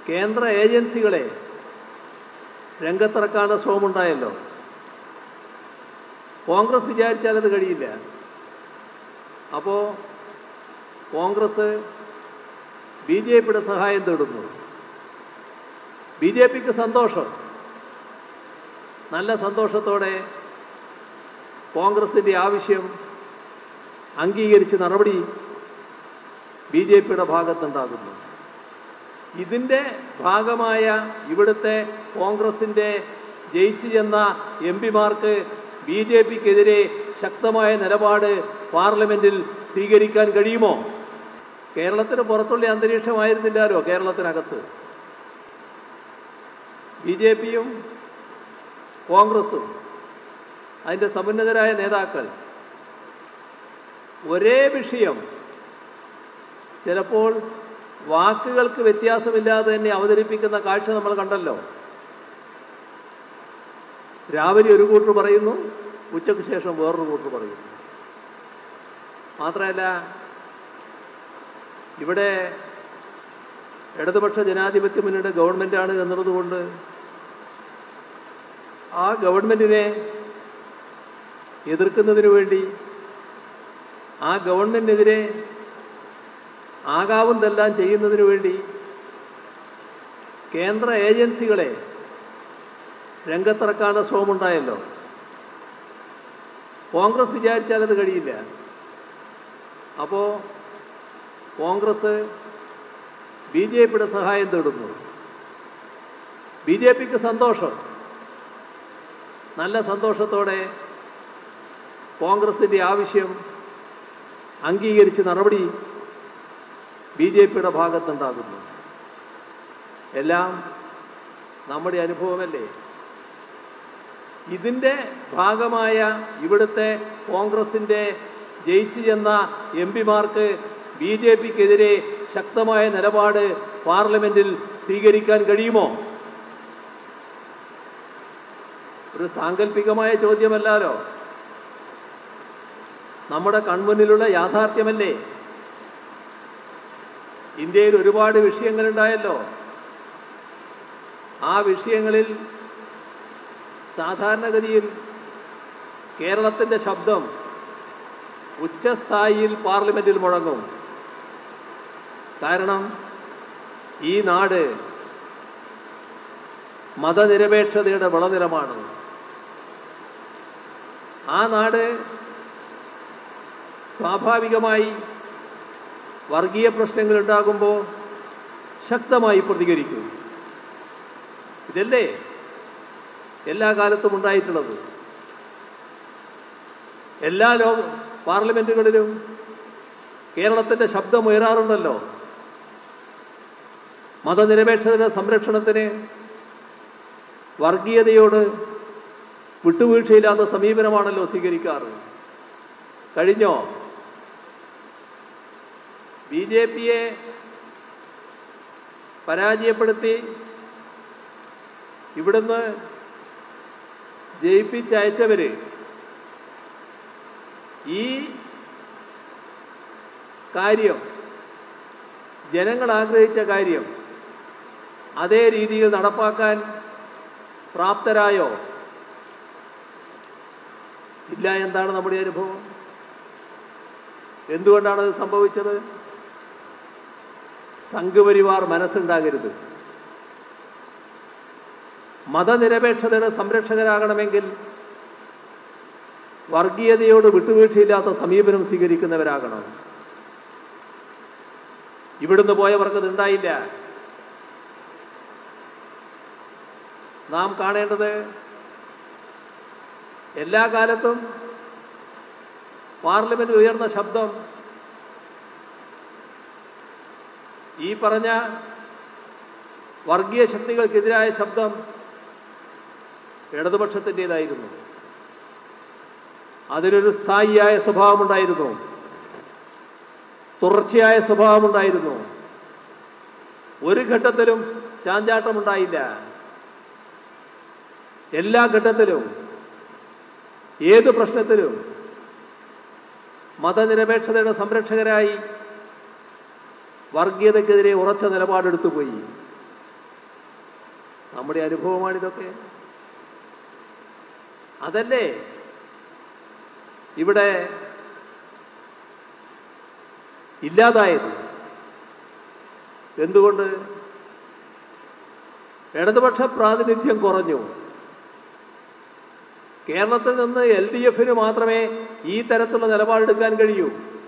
കേന്ദ്ര ഏജൻസികളെ രംഗത്തിറക്കാനുള്ള ശ്രമമുണ്ടായല്ലോ കോൺഗ്രസ് വിചാരിച്ചാൽ അത് കഴിയില്ല അപ്പോൾ കോൺഗ്രസ് ബി ജെ പിയുടെ സഹായം തേടുന്നു ബി ജെ പിക്ക് സന്തോഷം നല്ല സന്തോഷത്തോടെ കോൺഗ്രസിൻ്റെ ആവശ്യം അംഗീകരിച്ച് നടപടി ബി ജെ പിയുടെ ഭാഗത്തുണ്ടാകുന്നു ഇതിൻ്റെ ഭാഗമായ ഇവിടുത്തെ കോൺഗ്രസിൻ്റെ ജയിച്ചു ചെന്ന എം പിമാർക്ക് ബി ജെ പിക്കെതിരെ ശക്തമായ നിലപാട് പാർലമെൻറ്റിൽ സ്വീകരിക്കാൻ കഴിയുമോ കേരളത്തിന് പുറത്തുള്ള അന്തരീക്ഷമായിരുന്നില്ലല്ലോ കേരളത്തിനകത്ത് ബി ജെ പിയും കോൺഗ്രസും അതിൻ്റെ സമുന്നതരായ നേതാക്കൾ ഒരേ വിഷയം ചിലപ്പോൾ വാക്കുകൾക്ക് വ്യത്യാസമില്ലാതെ തന്നെ അവതരിപ്പിക്കുന്ന കാഴ്ച നമ്മൾ കണ്ടല്ലോ രാവിലെ ഒരു കൂട്ടർ പറയുന്നു ഉച്ചയ്ക്ക് ശേഷം വേറൊരു കൂട്ടർ പറയുന്നു മാത്രമല്ല ഇവിടെ ഇടതുപക്ഷ ജനാധിപത്യ മുന്നണിയുടെ ഗവൺമെൻറ്റാണ് എന്നതുകൊണ്ട് ആ ഗവൺമെൻറ്റിനെ എതിർക്കുന്നതിന് വേണ്ടി ആ ഗവൺമെൻറ്റിനെതിരെ ആകാവുന്നതെല്ലാം ചെയ്യുന്നതിന് വേണ്ടി കേന്ദ്ര ഏജൻസികളെ രംഗത്തിറക്കാനുള്ള ശ്രമമുണ്ടായല്ലോ കോൺഗ്രസ് വിചാരിച്ചാൽ അത് കഴിയില്ല അപ്പോൾ കോൺഗ്രസ് ബി ജെ പിയുടെ സഹായം തേടുന്നു ബി ജെ പിക്ക് സന്തോഷം നല്ല സന്തോഷത്തോടെ കോൺഗ്രസിൻ്റെ ആവശ്യം അംഗീകരിച്ച് നടപടി ബി ജെ പിയുടെ ഭാഗത്തുണ്ടാകുന്നു എല്ലാം നമ്മുടെ അനുഭവമല്ലേ ഇതിൻ്റെ ഭാഗമായ ഇവിടുത്തെ കോൺഗ്രസിൻ്റെ ജയിച്ചു ചെന്ന എം പിമാർക്ക് ബി ജെ പിക്കെതിരെ ശക്തമായ നിലപാട് പാർലമെൻറ്റിൽ സ്വീകരിക്കാൻ കഴിയുമോ ഒരു സാങ്കല്പികമായ ചോദ്യമല്ലല്ലോ നമ്മുടെ കൺമുന്നിലുള്ള യാഥാർത്ഥ്യമല്ലേ ഇന്ത്യയിൽ ഒരുപാട് വിഷയങ്ങളുണ്ടായല്ലോ ആ വിഷയങ്ങളിൽ സാധാരണഗതിയിൽ കേരളത്തിൻ്റെ ശബ്ദം ഉച്ചസ്ഥായിയിൽ പാർലമെൻറ്റിൽ മുഴങ്ങും കാരണം ഈ നാട് മതനിരപേക്ഷതയുടെ വിളനിലമാണ് ആ നാട് സ്വാഭാവികമായി വർഗീയ പ്രശ്നങ്ങൾ ഉണ്ടാകുമ്പോൾ ശക്തമായി പ്രതികരിക്കും ഇതല്ലേ എല്ലാ കാലത്തും ഉണ്ടായിട്ടുള്ളത് എല്ലാ ലോ പാർലമെൻറ്റുകളിലും കേരളത്തിൻ്റെ ശബ്ദം ഉയരാറുണ്ടല്ലോ മതനിരപേക്ഷതയുടെ സംരക്ഷണത്തിന് വർഗീയതയോട് വിട്ടുവീഴ്ചയില്ലാത്ത സമീപനമാണല്ലോ സ്വീകരിക്കാറ് കഴിഞ്ഞോ ബി ജെ പിയെ പരാജയപ്പെടുത്തി ഇവിടുന്ന് ജയിപ്പിച്ചയച്ചവര് ഈ കാര്യം ജനങ്ങൾ ആഗ്രഹിച്ച കാര്യം അതേ രീതിയിൽ നടപ്പാക്കാൻ പ്രാപ്തരായോ ഇല്ല എന്താണ് നമ്മുടെ അനുഭവം എന്തുകൊണ്ടാണ് അത് സംഭവിച്ചത് സംഘപരിവാർ മനസ്സുണ്ടാകരുത് മതനിരപേക്ഷതയുടെ സംരക്ഷകരാകണമെങ്കിൽ വർഗീയതയോട് വിട്ടുവീഴ്ചയില്ലാത്ത സമീപനം സ്വീകരിക്കുന്നവരാകണം ഇവിടുന്ന് പോയവർക്ക് ഉണ്ടായില്ല നാം കാണേണ്ടത് എല്ലാ കാലത്തും പാർലമെന്റിൽ ഉയർന്ന ശബ്ദം ഈ പറഞ്ഞ വർഗീയ ശക്തികൾക്കെതിരായ ശബ്ദം ഇടതുപക്ഷത്തിൻ്റെതായിരുന്നു അതിനൊരു സ്ഥായിയായ സ്വഭാവമുണ്ടായിരുന്നു തുടർച്ചയായ സ്വഭാവമുണ്ടായിരുന്നു ഒരു ഘട്ടത്തിലും ചാഞ്ചാട്ടമുണ്ടായില്ല എല്ലാ ഘട്ടത്തിലും ഏത് പ്രശ്നത്തിലും മതനിരപേക്ഷതയുടെ സംരക്ഷകരായി വർഗീയതയ്ക്കെതിരെ ഉറച്ച നിലപാടെടുത്തു പോയി നമ്മുടെ അനുഭവമാണിതൊക്കെ അതല്ലേ ഇവിടെ ഇല്ലാതായത് എന്തുകൊണ്ട് ഇടതുപക്ഷ പ്രാതിനിധ്യം കുറഞ്ഞു കേരളത്തിൽ നിന്ന് എൽ ഡി എഫിന് മാത്രമേ ഈ തരത്തിലുള്ള നിലപാടെടുക്കാൻ കഴിയൂ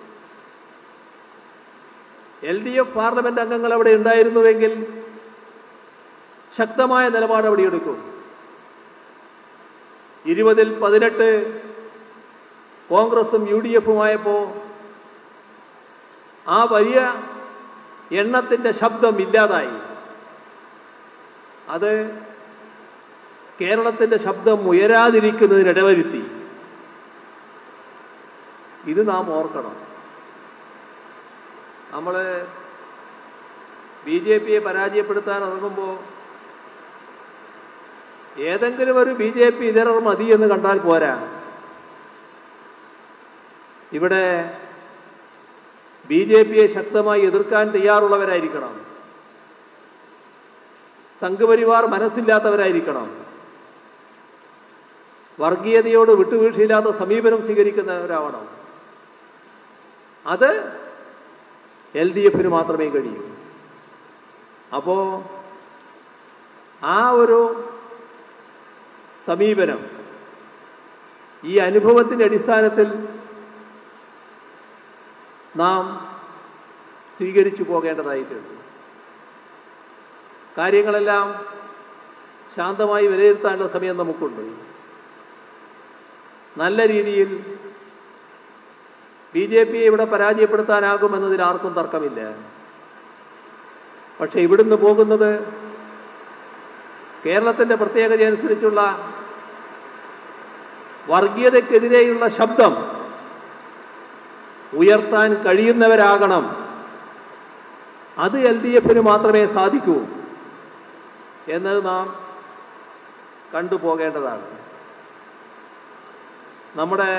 എൽ ഡി എഫ് പാർലമെന്റ് അംഗങ്ങൾ അവിടെ ഉണ്ടായിരുന്നുവെങ്കിൽ ശക്തമായ നിലപാട് അവിടെ എടുക്കും ഇരുപതിൽ പതിനെട്ട് കോൺഗ്രസും യു ഡി എഫുമായപ്പോൾ ആ വലിയ എണ്ണത്തിന്റെ ശബ്ദം ഇല്ലാതായി അത് കേരളത്തിന്റെ ശബ്ദം ഉയരാതിരിക്കുന്നതിന് ഇടവരുത്തി ഇത് നാം ഓർക്കണം നമ്മൾ ബി ജെ പിയെ പരാജയപ്പെടുത്താൻ ഇറങ്ങുമ്പോൾ ഏതെങ്കിലും ഒരു ബി ജെ പി ഇതരർ മതി എന്ന് കണ്ടാൽ പോരാ ഇവിടെ ബി ജെ പിയെ ശക്തമായി എതിർക്കാൻ തയ്യാറുള്ളവരായിരിക്കണം സംഘപരിവാർ മനസ്സില്ലാത്തവരായിരിക്കണം വർഗീയതയോട് വിട്ടുവീഴ്ചയില്ലാത്ത സമീപനം സ്വീകരിക്കുന്നവരാവണം അത് എൽ ഡി എഫിന് മാത്രമേ കഴിയൂ അപ്പോ ആ ഒരു സമീപനം ഈ അനുഭവത്തിന്റെ അടിസ്ഥാനത്തിൽ നാം സ്വീകരിച്ചു പോകേണ്ടതായിട്ടുണ്ട് കാര്യങ്ങളെല്ലാം ശാന്തമായി വിലയിരുത്താനുള്ള സമയം നമുക്കുണ്ട് നല്ല രീതിയിൽ ബി ജെ പിയെ ഇവിടെ പരാജയപ്പെടുത്താനാകുമെന്നതിൽ ആർക്കും തർക്കമില്ല പക്ഷെ ഇവിടുന്ന് പോകുന്നത് കേരളത്തിന്റെ പ്രത്യേകതയനുസരിച്ചുള്ള വർഗീയതയ്ക്കെതിരെയുള്ള ശബ്ദം ഉയർത്താൻ കഴിയുന്നവരാകണം അത് എൽ ഡി എഫിന് മാത്രമേ സാധിക്കൂ എന്നത് നാം കണ്ടുപോകേണ്ടതാണ് നമ്മുടെ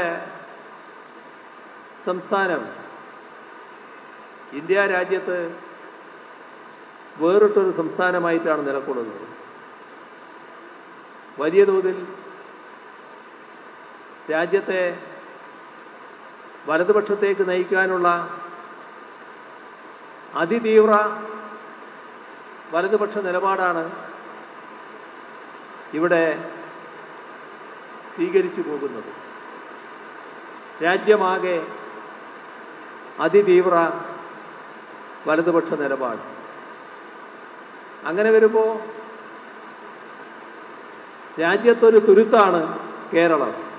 സംസ്ഥാനം ഇന്ത്യ രാജ്യത്ത് വേറിട്ടൊരു സംസ്ഥാനമായിട്ടാണ് നിലകൊള്ളുന്നത് വലിയ തോതിൽ രാജ്യത്തെ വലതുപക്ഷത്തേക്ക് നയിക്കാനുള്ള അതിതീവ്ര വലതുപക്ഷ നിലപാടാണ് ഇവിടെ സ്വീകരിച്ചു പോകുന്നത് രാജ്യമാകെ അതിതീവ്ര വലതുപക്ഷ നിലപാട് അങ്ങനെ വരുമ്പോൾ രാജ്യത്തൊരു തുരുത്താണ് കേരളം